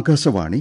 ആകാശവാണി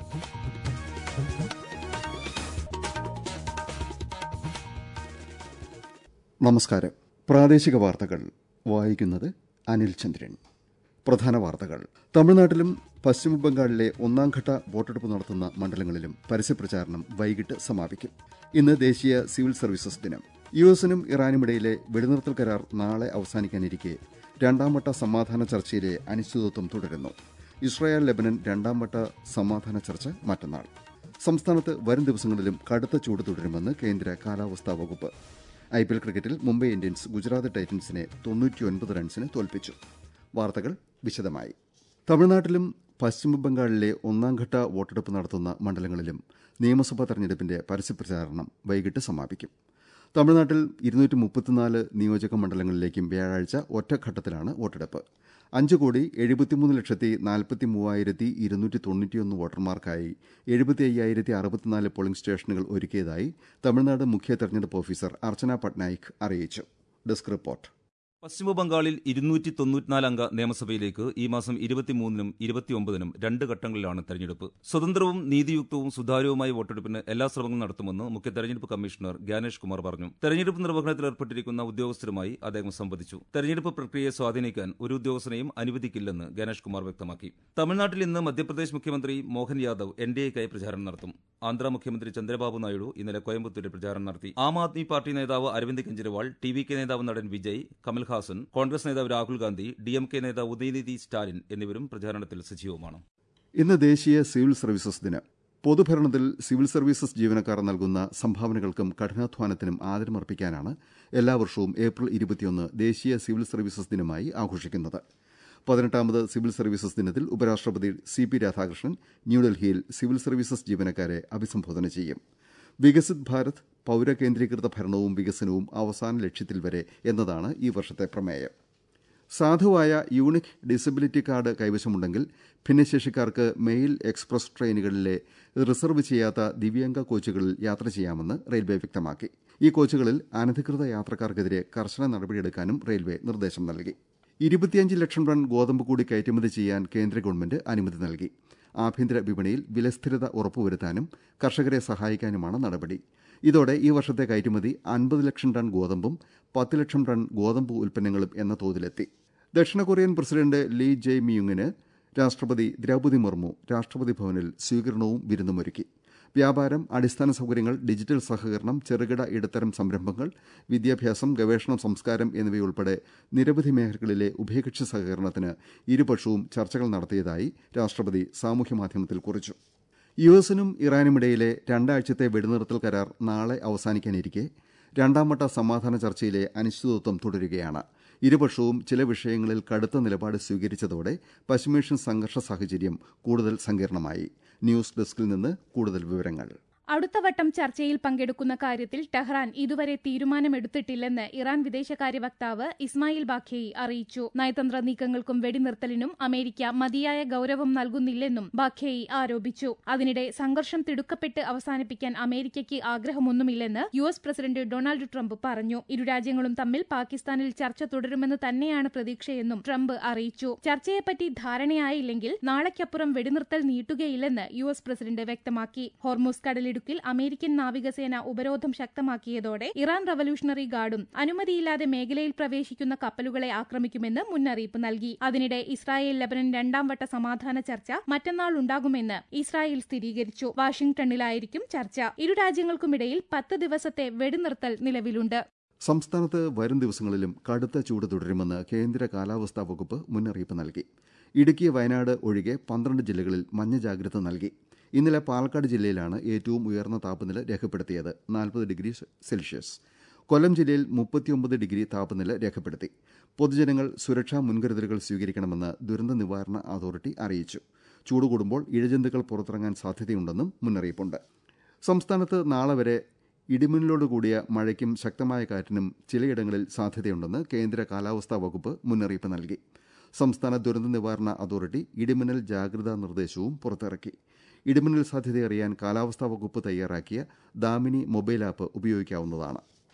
നമസ്കാരം പ്രാദേശിക വാർത്തകൾ വായിക്കുന്നത് അനിൽ ചന്ദ്രൻ പ്രധാന വാർത്തകൾ തമിഴ്നാട്ടിലും പശ്ചിമബംഗാളിലെ ഒന്നാംഘട്ട വോട്ടെടുപ്പ് നടത്തുന്ന മണ്ഡലങ്ങളിലും പരസ്യപ്രചാരണം വൈകിട്ട് സമാപിക്കും ഇന്ന് ദേശീയ സിവിൽ സർവീസസ് ദിനം യു എസിനും ഇറാനുമിടയിലെ വെടിനിർത്തൽ കരാർ നാളെ അവസാനിക്കാനിരിക്കെ രണ്ടാംവട്ട സമാധാന ചർച്ചയിലെ അനിശ്ചിതത്വം തുടരുന്നു ഇസ്രായേൽ ലെബനൻ രണ്ടാംവട്ട സമാധാന ചർച്ച മറ്റന്നാൾ സംസ്ഥാനത്ത് വരും ദിവസങ്ങളിലും കടുത്ത ചൂട് തുടരുമെന്ന് കേന്ദ്ര കാലാവസ്ഥാ വകുപ്പ് ഐ പി എൽ ക്രിക്കറ്റിൽ മുംബൈ ഇന്ത്യൻസ് ഗുജറാത്ത് ടൈറ്റൻസിനെ തൊണ്ണൂറ്റിയൊൻപത് റൺസിന് തോൽപ്പിച്ചു വാർത്തകൾ വിശദമായി തമിഴ്നാട്ടിലും പശ്ചിമബംഗാളിലെ ഒന്നാംഘട്ട വോട്ടെടുപ്പ് നടത്തുന്ന മണ്ഡലങ്ങളിലും നിയമസഭാ തെരഞ്ഞെടുപ്പിന്റെ പരസ്യപ്രചാരണം വൈകിട്ട് സമാപിക്കും തമിഴ്നാട്ടിൽ ഇരുന്നൂറ്റി മുപ്പത്തിനാല് നിയോജക മണ്ഡലങ്ങളിലേക്കും വ്യാഴാഴ്ച ഒറ്റഘട്ടത്തിലാണ് വോട്ടെടുപ്പ് അഞ്ച് കോടി എഴുപത്തിമൂന്ന് ലക്ഷത്തി നാൽപ്പത്തി മൂവായിരത്തി ഇരുന്നൂറ്റി തൊണ്ണൂറ്റിയൊന്ന് വോട്ടർമാർക്കായി എഴുപത്തി അയ്യായിരത്തി അറുപത്തിനാല് പോളിംഗ് സ്റ്റേഷനുകൾ ഒരുക്കിയതായി തമിഴ്നാട് മുഖ്യ തെരഞ്ഞെടുപ്പ് ഓഫീസർ അർച്ചന പട്നായിക് അറിയിച്ചു ഡെസ്ക് റിപ്പോർട്ട് പശ്ചിമബംഗാളിൽ ഇരുന്നൂറ്റി തൊണ്ണൂറ്റിനാല് അംഗ നിയമസഭയിലേക്ക് ഈ മാസം ഇരുപത്തിമൂന്നിനും ഇരുപത്തിയൊമ്പതിനും രണ്ട് ഘട്ടങ്ങളിലാണ് തെരഞ്ഞെടുപ്പ് സ്വതന്ത്രവും നീതിയുക്തവും സുതാര്യവുമായ വോട്ടെടുപ്പിന് എല്ലാ ശ്രമങ്ങളും നടത്തുമെന്ന് മുഖ്യ തെരഞ്ഞെടുപ്പ് കമ്മീഷണർ ഗ്യാനേഷ് കുമാർ പറഞ്ഞു തെരഞ്ഞെടുപ്പ് നിർവഹണത്തിൽ ഏർപ്പെട്ടിരിക്കുന്ന ഉദ്യോഗസ്ഥരുമായി അദ്ദേഹം സംവദിച്ചു തെരഞ്ഞെടുപ്പ് പ്രക്രിയയെ സ്വാധീനിക്കാൻ ഒരു ഉദ്യോഗസ്ഥനെയും അനുവദിക്കില്ലെന്ന് ഗ്യാനേഷ് കുമാർ വ്യക്തമാക്കി തമിഴ്നാട്ടിൽ ഇന്ന് മധ്യപ്രദേശ് മുഖ്യമന്ത്രി മോഹൻ യാദവ് എൻ ഡി എക്കായി പ്രചാരണം നടത്തും ആന്ധ്ര മുഖ്യമന്ത്രി ചന്ദ്രബാബു നായിഡു ഇന്നലെ കോയമ്പത്തൂരിൽ പ്രചാരണം നടത്തി ആം ആദ്മി പാർട്ടി നേതാവ് Aravind Kejriwal T V K നേതാവ് നടൻ വിജയ് കമൽഹാസൻ കോൺഗ്രസ് നേതാവ് Rahul Gandhi D M K നേതാവ് ഉദയനിധി സ്റ്റാലിൻ എന്നിവരും പ്രചാരണത്തിൽ സജീവമാണ് ഇന്ന് ദേശീയ സിവിൽ സർവീസസ് ദിനം പൊതുഭരണത്തിൽ സിവിൽ സർവീസസ് ജീവനക്കാർ നൽകുന്ന സംഭാവനകൾക്കും കഠിനാധ്വാനത്തിനും ആദരമർപ്പിക്കാനാണ് എല്ലാ വർഷവും ഏപ്രിൽ ഇരുപത്തിയൊന്ന് ദേശീയ സിവിൽ സർവീസസ് ദിനമായി ആഘോഷിക്കുന്നത് പതിനെട്ടാമത് സിവിൽ സർവീസസ് ദിനത്തിൽ ഉപരാഷ്ട്രപതി സി പി രാധാകൃഷ്ണൻ ന്യൂഡൽഹിയിൽ സിവിൽ സർവീസസ് ജീവനക്കാരെ അഭിസംബോധന ചെയ്യും വികസിത് ഭാരത് പൌരകേന്ദ്രീകൃത ഭരണവും വികസനവും അവസാന ലക്ഷ്യത്തിൽ വരെ എന്നതാണ് ഈ വർഷത്തെ പ്രമേയം സാധുവായ യൂണിക് ഡിസബിലിറ്റി കാർഡ് കൈവശമുണ്ടെങ്കിൽ ഭിന്നശേഷിക്കാർക്ക് മെയിൽ എക്സ്പ്രസ് ട്രെയിനുകളിലെ റിസർവ് ചെയ്യാത്ത ദിവ്യാംഗ കോച്ചുകളിൽ യാത്ര ചെയ്യാമെന്ന് റെയിൽവേ വ്യക്തമാക്കി ഈ കോച്ചുകളിൽ അനധികൃത യാത്രക്കാർക്കെതിരെ കർശന നടപടിയെടുക്കാനും റെയിൽവേ നിർദ്ദേശം നൽകി ഇരുപത്തിയഞ്ച് ലക്ഷം ടൺ ഗോതമ്പ് കൂടി കയറ്റുമതി ചെയ്യാൻ കേന്ദ്ര ഗവൺമെന്റ് അനുമതി നൽകി ആഭ്യന്തര വിപണിയിൽ വിലസ്ഥിരത ഉറപ്പുവരുത്താനും കർഷകരെ സഹായിക്കാനുമാണ് നടപടി ഇതോടെ ഈ വർഷത്തെ കയറ്റുമതി അൻപത് ലക്ഷം ടൺ ഗോതമ്പും പത്ത് ലക്ഷം ടൺ ഗോതമ്പ് ഉൽപ്പന്നങ്ങളും എന്ന തോതിലെത്തി ദക്ഷിണ കൊറിയൻ പ്രസിഡന്റ് ലീ ജെയ് മിയുങ്ങിന് രാഷ്ട്രപതി ദ്രൌപതി മുർമു രാഷ്ട്രപതി ഭവനിൽ സ്വീകരണവും വിരുന്നുമൊരുക്കി വ്യാപാരം അടിസ്ഥാന സൌകര്യങ്ങൾ ഡിജിറ്റൽ സഹകരണം ചെറുകിട ഇടത്തരം സംരംഭങ്ങൾ വിദ്യാഭ്യാസം ഗവേഷണം സംസ്കാരം എന്നിവയുൾപ്പെടെ നിരവധി മേഖലകളിലെ ഉഭയകക്ഷി സഹകരണത്തിന് ഇരുപക്ഷവും ചർച്ചകൾ നടത്തിയതായി രാഷ്ട്രപതി സാമൂഹ്യമാധ്യമത്തിൽ കുറിച്ചു യു എസിനും ഇറാനുമിടയിലെ രണ്ടാഴ്ചത്തെ വെടിനിർത്തൽ കരാർ നാളെ അവസാനിക്കാനിരിക്കെ രണ്ടാംവട്ട സമാധാന ചർച്ചയിലെ അനിശ്ചിതത്വം തുടരുകയാണ് ഇരുപക്ഷവും ചില വിഷയങ്ങളിൽ കടുത്ത നിലപാട് സ്വീകരിച്ചതോടെ പശ്ചിമേഷ്യൻ സംഘർഷ സാഹചര്യം കൂടുതൽ സങ്കീർണമായി ന്യൂസ് ഡെസ്കിൽ നിന്ന് കൂടുതൽ വിവരങ്ങൾ അടുത്ത വട്ടം ചർച്ചയിൽ പങ്കെടുക്കുന്ന കാര്യത്തിൽ ടെഹ്റാൻ ഇതുവരെ തീരുമാനമെടുത്തിട്ടില്ലെന്ന് ഇറാൻ വിദേശകാര്യ വക്താവ് ഇസ്മായിൽ ബാഖേയി അറിയിച്ചു നയതന്ത്ര നീക്കങ്ങൾക്കും വെടിനിർത്തലിനും അമേരിക്ക മതിയായ ഗൌരവം നൽകുന്നില്ലെന്നും ബാഖേയി ആരോപിച്ചു അതിനിടെ സംഘർഷം തിടുക്കപ്പെട്ട് അവസാനിപ്പിക്കാൻ അമേരിക്കയ്ക്ക് ആഗ്രഹമൊന്നുമില്ലെന്ന് U S president Donald Trump പറഞ്ഞു ഇരു രാജ്യങ്ങളും തമ്മിൽ പാകിസ്ഥാനിൽ ചർച്ച തുടരുമെന്ന് തന്നെയാണ് പ്രതീക്ഷയെന്നും ട്രംപ് അറിയിച്ചു ചർച്ചയെപ്പറ്റി ധാരണയായില്ലെങ്കിൽ നാളെക്കപ്പുറം വെടിനിർത്തൽ നീട്ടുകയില്ലെന്ന് യു എസ് പ്രസിഡന്റ് വ്യക്തമാക്കി ഹോർമൂസ് കടലിൽ ഇടുക്കിൽ അമേരിക്കൻ നാവികസേന ഉപരോധം ശക്തമാക്കിയതോടെ ഇറാൻ റവല്യൂഷണറി ഗാർഡും അനുമതിയില്ലാതെ മേഖലയിൽ പ്രവേശിക്കുന്ന കപ്പലുകളെ ആക്രമിക്കുമെന്ന് മുന്നറിയിപ്പ് നൽകി അതിനിടെ ഇസ്രായേൽ ലബനൻ രണ്ടാം വട്ട സമാധാന ചർച്ച മറ്റന്നാൾ ഉണ്ടാകുമെന്ന് ഇസ്രായേൽ സ്ഥിരീകരിച്ചു വാഷിംഗ്ടണിലായിരിക്കും ചർച്ച ഇരു രാജ്യങ്ങൾക്കുമിടയിൽ പത്ത് ദിവസത്തെ വെടിനിർത്തൽ നിലവിലുണ്ട് സംസ്ഥാനത്ത് വരും ദിവസങ്ങളിലും കടുത്ത ചൂട് തുടരുമെന്ന് കേന്ദ്ര കാലാവസ്ഥാ വകുപ്പ് മുന്നറിയിപ്പ് നൽകി ഇടുക്കി വയനാട് ഒഴികെ പന്ത്രണ്ട് ജില്ലകളിൽ മഞ്ഞ ജാഗ്രത നൽകി ഇന്നലെ പാലക്കാട് ജില്ലയിലാണ് ഏറ്റവും ഉയർന്ന താപനില രേഖപ്പെടുത്തിയത് നാൽപ്പത് ഡിഗ്രി സെൽഷ്യസ് കൊല്ലം ജില്ലയിൽ മുപ്പത്തിയൊമ്പത് ഡിഗ്രി താപനില രേഖപ്പെടുത്തി പൊതുജനങ്ങൾ സുരക്ഷാ മുൻകരുതലുകൾ സ്വീകരിക്കണമെന്ന് ദുരന്ത നിവാരണ അതോറിറ്റി അറിയിച്ചു ചൂട് കൂടുമ്പോൾ ഇഴജന്തുക്കൾ പുറത്തിറങ്ങാൻ സാധ്യതയുണ്ടെന്നും മുന്നറിയിപ്പുണ്ട് സംസ്ഥാനത്ത് നാളെ വരെ ഇടിമിന്നലോട് കൂടിയ മഴയ്ക്കും ശക്തമായ കാറ്റിനും ചിലയിടങ്ങളിൽ സാധ്യതയുണ്ടെന്ന് കേന്ദ്ര കാലാവസ്ഥാ വകുപ്പ് മുന്നറിയിപ്പ് നൽകി സംസ്ഥാന ദുരന്ത നിവാരണ അതോറിറ്റി ഇടിമിന്നൽ ജാഗ്രതാ നിർദ്ദേശവും പുറത്തിറക്കി ഇടിമിന്നൽ സാധ്യത അറിയാൻ കാലാവസ്ഥാ വകുപ്പ് തയ്യാറാക്കിയ ദാമിനി മൊബൈൽ ആപ്പ് ഉപയോഗിക്കാവുന്നതാണ്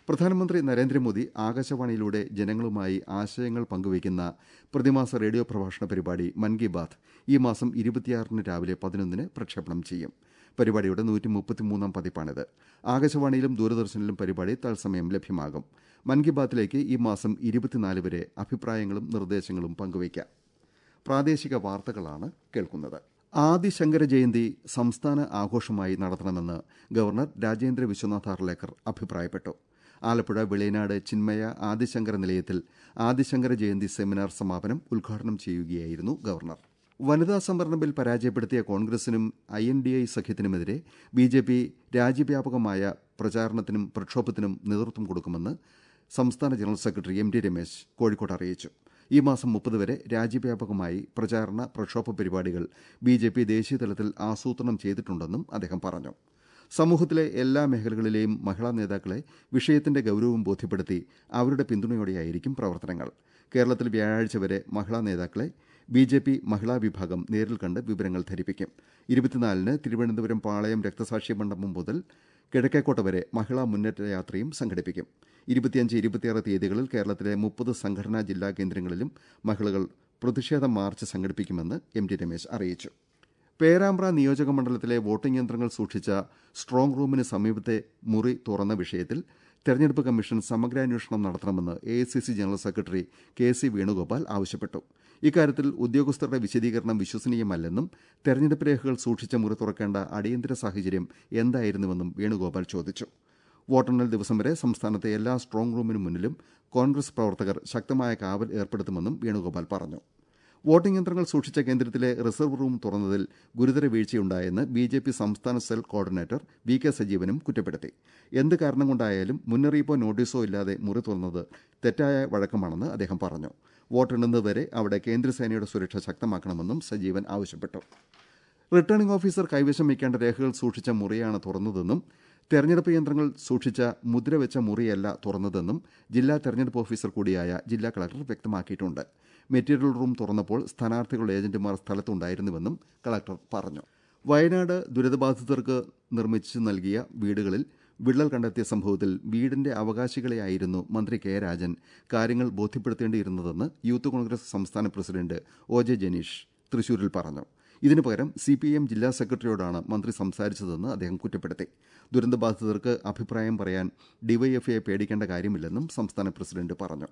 പ്രധാനമന്ത്രി നരേന്ദ്രമോദി ആകാശവാണിയിലൂടെ ജനങ്ങളുമായി ആശയങ്ങൾ പങ്കുവയ്ക്കുന്ന പ്രതിമാസ റേഡിയോ പ്രഭാഷണ പരിപാടി മൻ കി ബാത്ത് ഈ മാസം ഇരുപത്തിയാറിന് രാവിലെ പതിനൊന്നിന് പ്രക്ഷേപണം ചെയ്യും പരിപാടിയുടെ നൂറ്റി മുപ്പത്തിമൂന്നാം പതിപ്പാണിത് ആകാശവാണിയിലും ദൂരദർശനിലും പരിപാടി തത്സമയം ലഭ്യമാകും മൻ കി ബാത്തിലേക്ക് ഈ മാസം ഇരുപത്തിനാല് വരെ അഭിപ്രായങ്ങളും നിർദ്ദേശങ്ങളും പങ്കുവയ്ക്കാം പ്രാദേശിക വാർത്തകളാണ് കേൾക്കുന്നത് ആദിശങ്കര ജയന്തി സംസ്ഥാന ആഘോഷമായി നടത്തണമെന്ന് ഗവർണർ രാജേന്ദ്ര വിശ്വനാഥ് ആർലേക്കർ അഭിപ്രായപ്പെട്ടു ആലപ്പുഴ വെളിയനാട് ചിന്മയ ആദിശങ്കര നിലയത്തിൽ ആദിശങ്കര ജയന്തി സെമിനാർ സമാപനം ഉദ്ഘാടനം ചെയ്യുകയായിരുന്നു ഗവർണർ വനിതാ സംവരണ ബിൽ പരാജയപ്പെടുത്തിയ കോൺഗ്രസിനും ഐ എൻ ഡി ഐ സഖ്യത്തിനുമെതിരെ ബി ജെ പി രാജ്യവ്യാപകമായ പ്രചാരണത്തിനും പ്രക്ഷോഭത്തിനും നേതൃത്വം കൊടുക്കുമെന്ന് സംസ്ഥാന general secretary M T Ramesh കോഴിക്കോട്ട് അറിയിച്ചു ഈ മാസം മുപ്പത് വരെ രാജ്യവ്യാപകമായി പ്രചാരണ പ്രക്ഷോഭ പരിപാടികൾ ബി ജെ പി ദേശീയതലത്തിൽ ആസൂത്രണം ചെയ്തിട്ടുണ്ടെന്നും അദ്ദേഹം പറഞ്ഞു സമൂഹത്തിലെ എല്ലാ മേഖലകളിലെയും മഹിളാ നേതാക്കളെ വിഷയത്തിന്റെ ഗൌരവം ബോധ്യപ്പെടുത്തി അവരുടെ പിന്തുണയോടെയായിരിക്കും പ്രവർത്തനങ്ങൾ കേരളത്തിൽ വ്യാഴാഴ്ച വരെ മഹിളാ നേതാക്കളെ ബി ജെ പി മഹിളാ വിഭാഗം നേരിൽ കണ്ട് വിവരങ്ങൾ ധരിപ്പിക്കും ഇരുപത്തിനാലിന് തിരുവനന്തപുരം പാളയം രക്തസാക്ഷി മണ്ഡപം മുതൽ കിഴക്കേക്കോട്ട വരെ മഹിളാ മുന്നേറ്റ യാത്രയും സംഘടിപ്പിക്കും ഇരുപത്തിയഞ്ച് ഇരുപത്തിയാറ് തീയതികളിൽ കേരളത്തിലെ മുപ്പത് സംഘടനാ ജില്ലാ കേന്ദ്രങ്ങളിലും മഹിളകൾ പ്രതിഷേധ മാർച്ച് സംഘടിപ്പിക്കുമെന്ന് എം ടി രമേശ് അറിയിച്ചു പേരാമ്പ്ര നിയോജക മണ്ഡലത്തിലെ വോട്ടിംഗ് യന്ത്രങ്ങൾ സൂക്ഷിച്ച സ്ട്രോങ് റൂമിന് സമീപത്തെ മുറി തുറന്ന വിഷയത്തിൽ തെരഞ്ഞെടുപ്പ് കമ്മീഷൻ സമഗ്രാന്വേഷണം നടത്തണമെന്ന് A general secretary K C Venugopal ആവശ്യപ്പെട്ടു ഇക്കാര്യത്തിൽ ഉദ്യോഗസ്ഥരുടെ വിശദീകരണം വിശ്വസനീയമല്ലെന്നും തെരഞ്ഞെടുപ്പ് രേഖകൾ സൂക്ഷിച്ച മുറി തുറക്കേണ്ട അടിയന്തര സാഹചര്യം എന്തായിരുന്നുവെന്നും വേണുഗോപാൽ ചോദിച്ചു വോട്ടെണ്ണൽ ദിവസം വരെ സംസ്ഥാനത്തെ എല്ലാ സ്ട്രോങ് റൂമിനു മുന്നിലും കോൺഗ്രസ് പ്രവർത്തകർ ശക്തമായ കാവൽ ഏർപ്പെടുത്തുമെന്നും വേണുഗോപാൽ പറഞ്ഞു വോട്ടിംഗ് യന്ത്രങ്ങൾ സൂക്ഷിച്ച കേന്ദ്രത്തിലെ റിസർവ് റൂം തുറന്നതിൽ ഗുരുതര വീഴ്ചയുണ്ടായെന്ന് ബി ജെ പി സംസ്ഥാന സെൽ കോർഡിനേറ്റർ വി കെ സജീവനും കുറ്റപ്പെടുത്തി എന്ത് കാരണം കൊണ്ടായാലും മുന്നറിയിപ്പോ നോട്ടീസോ ഇല്ലാതെ മുറി തുറന്നത് തെറ്റായ വഴക്കമാണെന്ന് അദ്ദേഹം പറഞ്ഞു വോട്ടെണ്ണുന്നതുവരെ അവിടെ കേന്ദ്രസേനയുടെ സുരക്ഷ ശക്തമാക്കണമെന്നും സജീവൻ ആവശ്യപ്പെട്ടു റിട്ടേണിംഗ് ഓഫീസർ കൈവശം വയ്ക്കേണ്ട രേഖകൾ സൂക്ഷിച്ച മുറിയാണ് തുറന്നതെന്നും തെരഞ്ഞെടുപ്പ് യന്ത്രങ്ങൾ സൂക്ഷിച്ച മുദ്രവെച്ച മുറിയല്ല തുറന്നതെന്നും ജില്ലാ തെരഞ്ഞെടുപ്പ് ഓഫീസർ കൂടിയായ ജില്ലാ കളക്ടർ വ്യക്തമാക്കിയിട്ടുണ്ട് മെറ്റീരിയൽ റൂം തുറന്നപ്പോൾ സ്ഥാനാർത്ഥികളുടെ ഏജന്റുമാർ സ്ഥലത്തുണ്ടായിരുന്നുവെന്നും കളക്ടർ പറഞ്ഞു വയനാട് ദുരിതബാധിതർക്ക് നിർമ്മിച്ചു നൽകിയ വീടുകളിൽ വിള്ളൽ കണ്ടെത്തിയ സംഭവത്തിൽ വീടിന്റെ അവകാശികളെയായിരുന്നു മന്ത്രി കെ രാജൻ കാര്യങ്ങൾ ബോധ്യപ്പെടുത്തേണ്ടിയിരുന്നതെന്ന് യൂത്ത് കോൺഗ്രസ് സംസ്ഥാന പ്രസിഡന്റ് ഒ ജെ ജനീഷ് തൃശൂരിൽ പറഞ്ഞു ഇതിനു പകരം സി പി എം ജില്ലാ സെക്രട്ടറിയോടാണ് മന്ത്രി സംസാരിച്ചതെന്ന് അദ്ദേഹം കുറ്റപ്പെടുത്തി ദുരന്തബാധിതർക്ക് അഭിപ്രായം പറയാൻ ഡിവൈഎഫ്ഐയെ പേടിക്കേണ്ട കാര്യമില്ലെന്നും സംസ്ഥാന പ്രസിഡന്റ് പറഞ്ഞു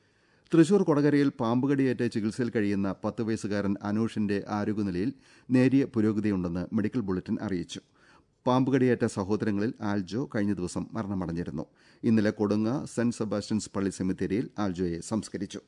തൃശൂർ കൊടകരയിൽ പാമ്പുകടിയേറ്റ് ചികിത്സയിൽ കഴിയുന്ന പത്ത് വയസ്സുകാരൻ അനൂഷിന്റെ ആരോഗ്യനിലയിൽ നേരിയ പുരോഗതിയുണ്ടെന്ന് മെഡിക്കൽ ബുള്ളറ്റിൻ അറിയിച്ചു പാമ്പുകടിയേറ്റ സഹോദരങ്ങളിൽ ആൽജോ കഴിഞ്ഞ ദിവസം മരണമടഞ്ഞിരുന്നു ഇന്നലെ കൊടുങ്ങ സെന്റ് സെബാസ്റ്റ്യൻസ് പള്ളി സെമിത്തേരിയിൽ ആൽജോയെ സംസ്കരിച്ചു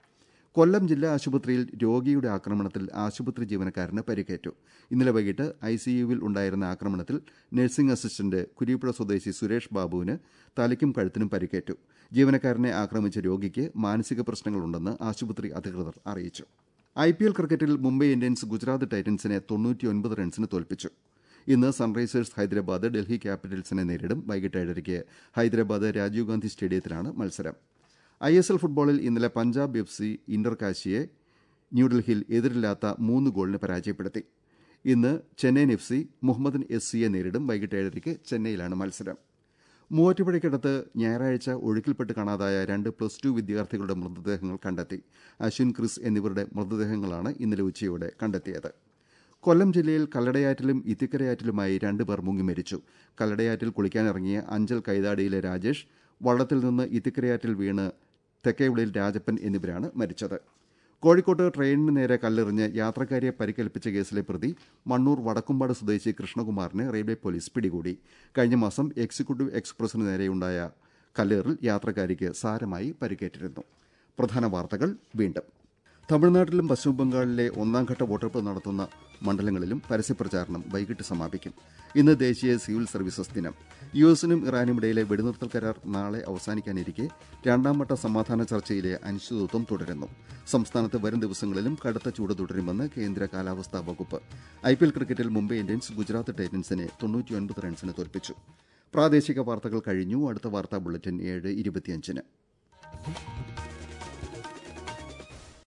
കൊല്ലം ജില്ലാ ആശുപത്രിയിൽ രോഗിയുടെ ആക്രമണത്തിൽ ആശുപത്രി ജീവനക്കാരന് പരിക്കേറ്റു ഇന്നലെ വൈകിട്ട് ഐസിയുവിൽ ഉണ്ടായിരുന്ന ആക്രമണത്തിൽ നഴ്സിംഗ് അസിസ്റ്റന്റ് കുരിപ്പുഴ സ്വദേശി സുരേഷ് ബാബുവിന് തലയ്ക്കും കഴുത്തിനും പരിക്കേറ്റു ജീവനക്കാരനെ ആക്രമിച്ച രോഗിക്ക് മാനസിക പ്രശ്നങ്ങളുണ്ടെന്ന് ആശുപത്രി അധികൃതർ അറിയിച്ചു ഐ പി എൽ ക്രിക്കറ്റിൽ മുംബൈ ഇന്ത്യൻസ് ഗുജറാത്ത് ടൈറ്റൻസിനെ തൊണ്ണൂറ്റിയൊൻപത് റൺസിന് തോൽപ്പിച്ചു ഇന്ന് സൺറൈസേഴ്സ് ഹൈദരാബാദ് ഡൽഹി ക്യാപിറ്റൽസിനെ നേരിടും വൈകിട്ട് ഏഴരയ്ക്ക് ഹൈദരാബാദ് രാജീവ് ഗാന്ധി സ്റ്റേഡിയത്തിലാണ് മത്സരം ഐ എസ് എൽ ഫുട്ബോളിൽ ഇന്നലെ പഞ്ചാബ് എഫ് സി ഇന്റർ കാശിയെ ന്യൂഡൽഹിയിൽ എതിരില്ലാത്ത മൂന്ന് ഗോളിന് പരാജയപ്പെടുത്തി ഇന്ന് Chennaiyin F C Mohammedan S സിയെ നേരിടും വൈകിട്ട് ഏഴരയ്ക്ക് ചെന്നൈയിലാണ് മത്സരം മൂവാറ്റുപുഴയ്ക്കടുത്ത് ഞായറാഴ്ച ഒഴുക്കിൽപ്പെട്ട് കാണാതായ രണ്ട് പ്ലസ് ടു വിദ്യാർത്ഥികളുടെ മൃതദേഹങ്ങൾ കണ്ടെത്തി അശ്വിൻ ക്രിസ് എന്നിവരുടെ മൃതദേഹങ്ങളാണ് ഇന്നലെ ഉച്ചയോടെ കണ്ടെത്തിയത് കൊല്ലം ജില്ലയിൽ കല്ലടയാറ്റിലും ഇത്തിക്കരയാറ്റിലുമായി രണ്ടുപേർ മുങ്ങി മരിച്ചു കല്ലടയാറ്റിൽ കുളിക്കാനിറങ്ങിയ അഞ്ചൽ കൈതാടിയിലെ രാജേഷ് വള്ളത്തിൽ നിന്ന് ഇത്തിക്കരയാറ്റിൽ വീണ് തെക്കേവിളിയിൽ രാജപ്പൻ എന്നിവരാണ് മരിച്ചത് കോഴിക്കോട്ട് ട്രെയിനിന് നേരെ കല്ലെറിഞ്ഞ് യാത്രക്കാരിയെ പരിക്കേൽപ്പിച്ച കേസിലെ പ്രതി മണ്ണൂർ വടക്കുംപാട് സ്വദേശി കൃഷ്ണകുമാറിനെ റെയിൽവേ പോലീസ് പിടികൂടി കഴിഞ്ഞ മാസം എക്സിക്യൂട്ടീവ് എക്സ്പ്രസിന് നേരെയുണ്ടായ കല്ലേറിൽ യാത്രക്കാരിക്ക് സാരമായി പരിക്കേറ്റിരുന്നു പ്രധാന വാർത്തകൾ വീണ്ടും തമിഴ്നാട്ടിലും പശ്ചിമബംഗാളിലെ ഒന്നാംഘട്ട വോട്ടെടുപ്പ് നടത്തുന്ന മണ്ഡലങ്ങളിലും പരസ്യപ്രചാരണം വൈകിട്ട് സമാപിക്കും ഇന്ന് ദേശീയ സിവിൽ സർവീസസ് ദിനം യു എസിനും ഇറാനും ഇടയിലെ വെടിനിർത്തൽ കരാർ നാളെ അവസാനിക്കാനിരിക്കെ രണ്ടാം വട്ട സമാധാന ചർച്ചയിലെ അനിശ്ചിതത്വം തുടരുന്നു സംസ്ഥാനത്ത് വരും ദിവസങ്ങളിലും കടുത്ത ചൂട് തുടരുമെന്ന് കേന്ദ്ര കാലാവസ്ഥാ വകുപ്പ് ഐ പി എൽ ക്രിക്കറ്റിൽ മുംബൈ ഇന്ത്യൻസ് ഗുജറാത്ത് ടൈറ്റൻസിനെ തൊണ്ണൂറ്റിയൊൻപത് റൺസിന് തോൽപ്പിച്ചു പ്രാദേശിക വാർത്തകൾ കഴിഞ്ഞു അടുത്ത വാർത്താ ബുള്ളറ്റിൻ ഏഴ് ഇരുപത്തിയഞ്ചിന്